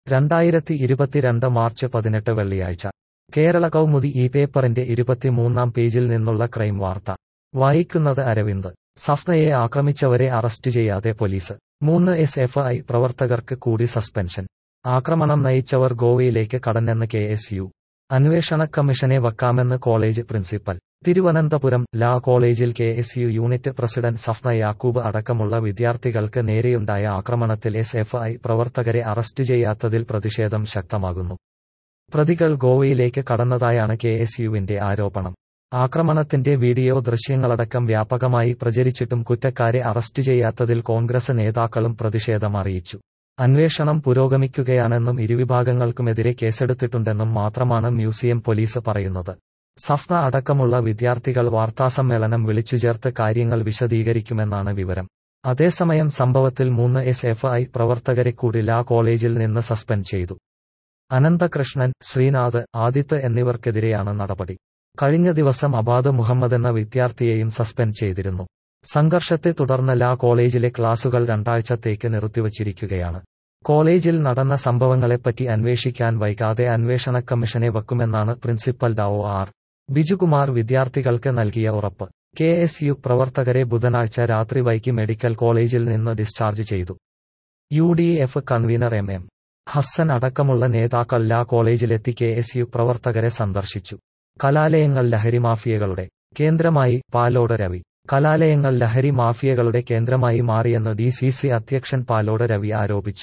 രണ്ടായിരത്തി ഇരുപത്തിരണ്ട് മാർച്ച് പതിനെട്ട് വെള്ളിയാഴ്ച കേരള കൗമുദി ഈ പേപ്പറിന്റെ ഇരുപത്തിമൂന്നാം പേജിൽ നിന്നുള്ള ക്രൈം വാർത്ത വായിക്കുന്നത് അരവിന്ദ് സഫ്നയെ ആക്രമിച്ചവരെ അറസ്റ്റ് ചെയ്യാതെ പോലീസ് മൂന്ന് എസ് എഫ് ഐ പ്രവർത്തകർക്ക് കൂടി സസ്പെൻഷൻ ആക്രമണം നയിച്ചവർ ഗോവയിലേക്ക് കടന്നെന്ന് കെ എസ് യു അന്വേഷണ കമ്മീഷനെ വക്കാമെന്ന് കോളേജ് പ്രിൻസിപ്പൽ തിരുവനന്തപുരം ലാ കോളേജിൽ K S U unit president Safna Yakub അടക്കമുള്ള വിദ്യാർത്ഥികൾക്ക് നേരെയുണ്ടായ ആക്രമണത്തിൽ എസ് എഫ് ഐ പ്രവർത്തകരെ അറസ്റ്റ് ചെയ്യാത്തതിൽ പ്രതിഷേധം ശക്തമാകുന്നു പ്രതികൾ ഗോവയിലേക്ക് കടന്നതായാണ് കെ എസ് യുവിന്റെ ആരോപണം ആക്രമണത്തിന്റെ വീഡിയോ ദൃശ്യങ്ങളടക്കം വ്യാപകമായി പ്രചരിച്ചിട്ടും കുറ്റക്കാരെ അറസ്റ്റ് ചെയ്യാത്തതിൽ കോൺഗ്രസ് നേതാക്കളും പ്രതിഷേധം അറിയിച്ചു അന്വേഷണം പുരോഗമിക്കുകയാണെന്നും ഇരുവിഭാഗങ്ങൾക്കുമെതിരെ കേസെടുത്തിട്ടുണ്ടെന്നും മാത്രമാണ് മ്യൂസിയം പോലീസ് പറയുന്നത് സഫ്ന അടക്കമുള്ള വിദ്യാർത്ഥികൾ വാർത്താസമ്മേളനം വിളിച്ചുചേർത്ത് കാര്യങ്ങൾ വിശദീകരിക്കുമെന്നാണ് വിവരം അതേസമയം സംഭവത്തിൽ മൂന്ന് എസ് എഫ് ഐ പ്രവർത്തകരെ കൂടി ലാ കോളേജിൽ നിന്ന് സസ്പെൻഡ് ചെയ്തു അനന്തകൃഷ്ണൻ ശ്രീനാഥ് ആദിത്ത് എന്നിവർക്കെതിരെയാണ് നടപടി കഴിഞ്ഞ ദിവസം അബാദ് മുഹമ്മദ് എന്ന വിദ്യാർത്ഥിയെയും സസ്പെൻഡ് ചെയ്തിരുന്നു സംഘർഷത്തെ തുടർന്ന് ലാ കോളേജിലെ ക്ലാസുകൾ രണ്ടാഴ്ചത്തേക്ക് നിർത്തിവച്ചിരിക്കുകയാണ് കോളേജിൽ നടന്ന സംഭവങ്ങളെപ്പറ്റി അന്വേഷിക്കാൻ വൈകാതെ അന്വേഷണ കമ്മീഷനെ വെക്കുമെന്നാണ് പ്രിൻസിപ്പൽ ഡാവോ ആർ ബിജുകുമാർ വിദ്യാർത്ഥികൾക്ക് നൽകിയ ഉറപ്പ് കെ എസ് യു പ്രവർത്തകരെ ബുധനാഴ്ച രാത്രി വൈകി മെഡിക്കൽ കോളേജിൽ നിന്ന് ഡിസ്ചാർജ് ചെയ്തു U D F convenor M M Hassan അടക്കമുള്ള നേതാക്കൾ ലാ കോളേജിലെത്തി കെ എസ് യു പ്രവർത്തകരെ സന്ദർശിച്ചു കലാലയങ്ങൾ ലഹരി മാഫിയകളുടെ കേന്ദ്രമായി പാലോട് രവി കലാലയങ്ങൾ ലഹരി മാഫിയകളുടെ കേന്ദ്രമായി മാറിയെന്ന് ഡി സി സി അധ്യക്ഷൻ പാലോട് രവി ആരോപിച്ചു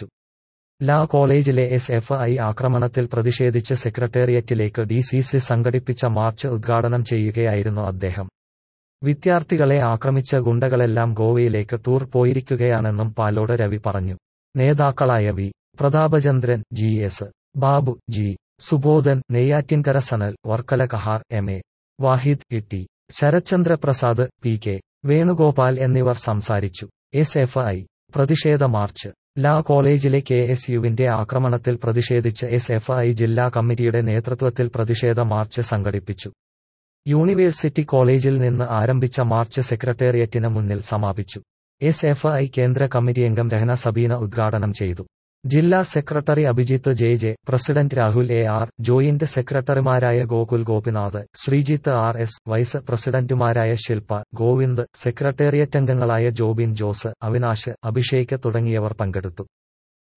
ലാ കോളേജിലെ എസ് എഫ് ഐ ആക്രമണത്തിൽ പ്രതിഷേധിച്ച് സെക്രട്ടേറിയറ്റിലേക്ക് ഡി സി സി സംഘടിപ്പിച്ച മാർച്ച് ഉദ്ഘാടനം ചെയ്യുകയായിരുന്നു അദ്ദേഹം വിദ്യാർത്ഥികളെ ആക്രമിച്ച ഗുണ്ടകളെല്ലാം ഗോവയിലേക്ക് ടൂർ പോയിരിക്കുകയാണെന്നും പാലോട് രവി പറഞ്ഞു നേതാക്കളായ V Prathapachandran G S Babu G Subodhan Neyyattinkara Sanal Varkala Kahar M A Vahid Itty Sarathchandra Prasad P K Venugopal എന്നിവർ സംസാരിച്ചു എസ് എഫ് ഐ പ്രതിഷേധ മാർച്ച് ലാ കോളേജിലെ കെ എസ് യുവിന്റെ ആക്രമണത്തിൽ പ്രതിഷേധിച്ച് എസ് എഫ് ഐ ജില്ലാ കമ്മിറ്റിയുടെ നേതൃത്വത്തിൽ പ്രതിഷേധ മാർച്ച് സംഘടിപ്പിച്ചു യൂണിവേഴ്സിറ്റി കോളേജിൽ നിന്ന് ആരംഭിച്ച മാർച്ച് സെക്രട്ടേറിയറ്റിന് മുന്നിൽ സമാപിച്ചു എസ് എഫ് ഐ കേന്ദ്ര കമ്മിറ്റി അംഗം രഹന സബീന ഉദ്ഘാടനം ചെയ്തു ജില്ലാ secretary Abhijith J J president Rahul A R joint സെക്രട്ടറിമാരായ Gokul Gopinath Sreejith R S vice പ്രസിഡന്റുമാരായ ശില്പ ഗോവിന്ദ് സെക്രട്ടേറിയറ്റ് അംഗങ്ങളായ ജോബിൻ ജോസ് അവിനാശ് അഭിഷേക് തുടങ്ങിയവർ പങ്കെടുത്തു